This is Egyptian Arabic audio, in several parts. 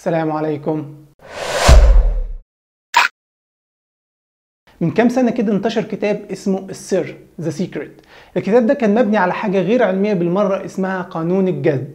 السلام عليكم من كام سنة كده انتشر كتاب اسمه السر ذا سيكريت الكتاب ده كان مبني على حاجة غير علمية بالمرة اسمها قانون الجذب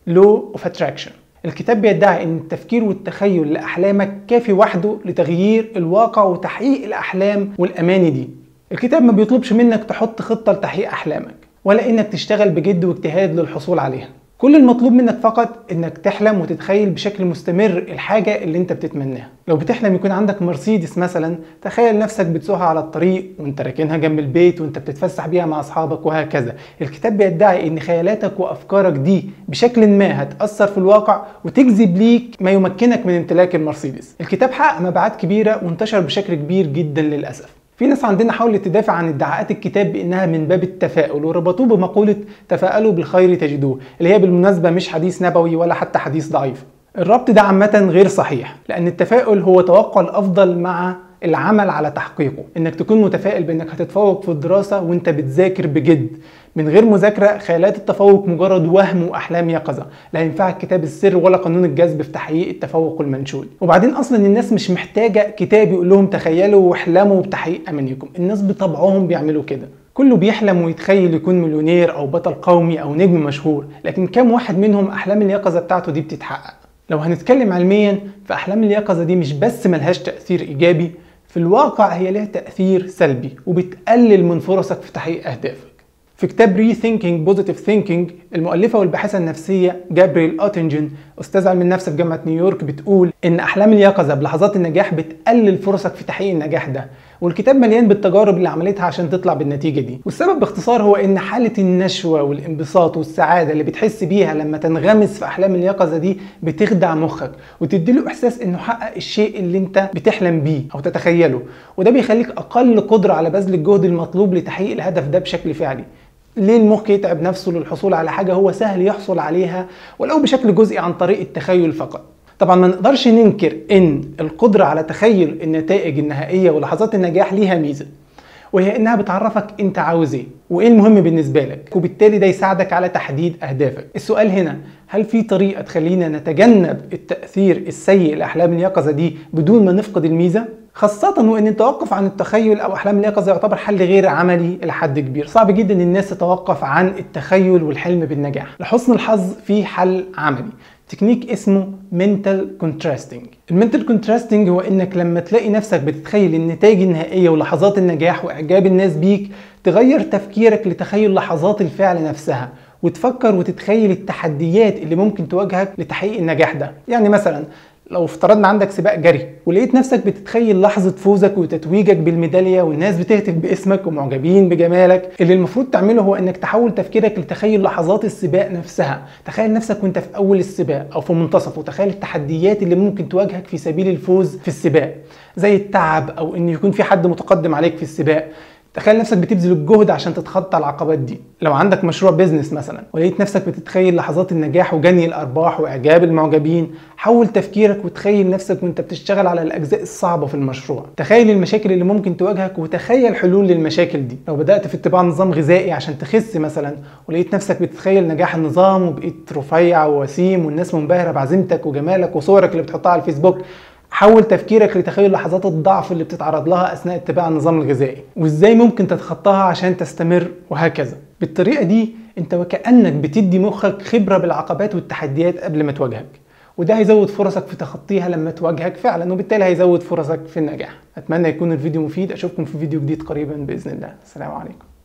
لو اوف اتراكشن الكتاب بيدعي ان التفكير والتخيل لاحلامك كافي وحده لتغيير الواقع وتحقيق الاحلام والاماني دي الكتاب ما بيطلبش منك تحط خطة لتحقيق احلامك ولا انك تشتغل بجد واجتهاد للحصول عليها كل المطلوب منك فقط انك تحلم وتتخيل بشكل مستمر الحاجة اللي انت بتتمناها لو بتحلم يكون عندك مرسيدس مثلا تخيل نفسك بتسوقها على الطريق وانت راكنها جنب البيت وانت بتتفسح بيها مع اصحابك وهكذا الكتاب بيدعي ان خيالاتك وافكارك دي بشكل ما هتأثر في الواقع وتجذب ليك ما يمكنك من امتلاك المرسيدس الكتاب حقق مبيعات كبيرة وانتشر بشكل كبير جدا للأسف في ناس عندنا حاولت تدافع عن ادعاءات الكتاب بانها من باب التفاؤل وربطوه بمقوله تفاءلوا بالخير تجدوه اللي هي بالمناسبه مش حديث نبوي ولا حتى حديث ضعيف الربط ده عامه غير صحيح لان التفاؤل هو توقع الافضل مع العمل على تحقيقه انك تكون متفائل بانك هتتفوق في الدراسه وانت بتذاكر بجد من غير مذاكره خيالات التفوق مجرد وهم واحلام يقظه لا ينفعك كتاب السر ولا قانون الجذب في تحقيق التفوق المنشود وبعدين اصلا الناس مش محتاجه كتاب يقول لهم تخيلوا واحلموا بتحقيق امانيكم الناس بطبعهم بيعملوا كده كله بيحلم ويتخيل يكون مليونير او بطل قومي او نجم مشهور لكن كام واحد منهم احلام اليقظه بتاعته دي بتتحقق لو هنتكلم علميا فاحلام اليقظه دي مش بس ملهاش تاثير ايجابي في الواقع هي لها تاثير سلبي وبتقلل من فرصك في تحقيق اهدافك في كتاب ري ثينكينج بوزيتيف ثينكينج المؤلفه والباحثه النفسيه جابريل اوتنجن استاذ علم النفس في جامعه نيويورك بتقول ان احلام اليقظه بلحظات النجاح بتقلل فرصك في تحقيق النجاح ده والكتاب مليان بالتجارب اللي عملتها عشان تطلع بالنتيجه دي والسبب باختصار هو ان حاله النشوه والانبساط والسعاده اللي بتحس بيها لما تنغمس في احلام اليقظه دي بتخدع مخك وتديله احساس انه حقق الشيء اللي انت بتحلم بيه او تتخيله وده بيخليك اقل قدره على بذل الجهد المطلوب لتحقيق الهدف ده بشكل فعلي ليه المخ يتعب نفسه للحصول على حاجه هو سهل يحصل عليها ولو بشكل جزئي عن طريق التخيل فقط طبعا ما نقدرش ننكر ان القدره على تخيل النتائج النهائيه ولحظات النجاح ليها ميزه وهي انها بتعرفك انت عاوز ايه وايه المهم بالنسبه لك وبالتالي ده يساعدك على تحديد اهدافك السؤال هنا هل في طريقه تخلينا نتجنب التاثير السيء لاحلام اليقظه دي بدون ما نفقد الميزه خاصة وان التوقف عن التخيل او احلام اليقظة يعتبر حل غير عملي الى حد كبير، صعب جدا ان الناس تتوقف عن التخيل والحلم بالنجاح، لحسن الحظ في حل عملي، تكنيك اسمه منتال كونتراستنج المنتال كونتراستنج هو انك لما تلاقي نفسك بتتخيل النتائج النهائيه ولحظات النجاح واعجاب الناس بيك تغير تفكيرك لتخيل لحظات الفعل نفسها وتفكر وتتخيل التحديات اللي ممكن تواجهك لتحقيق النجاح ده يعني مثلا لو افترضنا عندك سباق جري ولقيت نفسك بتتخيل لحظة فوزك وتتويجك بالميدالية والناس بتهتف باسمك ومعجبين بجمالك اللي المفروض تعمله هو انك تحول تفكيرك لتخيل لحظات السباق نفسها تخيل نفسك وانت في اول السباق او في منتصفه وتخيل التحديات اللي ممكن تواجهك في سبيل الفوز في السباق زي التعب او ان يكون في حد متقدم عليك في السباق تخيل نفسك بتبذل الجهد عشان تتخطى العقبات دي لو عندك مشروع بيزنس مثلا ولقيت نفسك بتتخيل لحظات النجاح وجني الارباح واعجاب المعجبين حول تفكيرك وتخيل نفسك وانت بتشتغل على الاجزاء الصعبه في المشروع تخيل المشاكل اللي ممكن تواجهك وتخيل حلول للمشاكل دي لو بدات في اتباع نظام غذائي عشان تخس مثلا ولقيت نفسك بتتخيل نجاح النظام وبقيت رفيع ووسيم والناس منبهره بعزيمتك وجمالك وصورك اللي بتحطها على الفيسبوك حول تفكيرك لتخيل لحظات الضعف اللي بتتعرض لها اثناء اتباع النظام الغذائي وازاي ممكن تتخطاها عشان تستمر وهكذا بالطريقه دي انت وكانك بتدي مخك خبره بالعقبات والتحديات قبل ما تواجهك وده هيزود فرصك في تخطيها لما تواجهك فعلا وبالتالي هيزود فرصك في النجاح اتمنى يكون الفيديو مفيد اشوفكم في فيديو جديد قريبا باذن الله السلام عليكم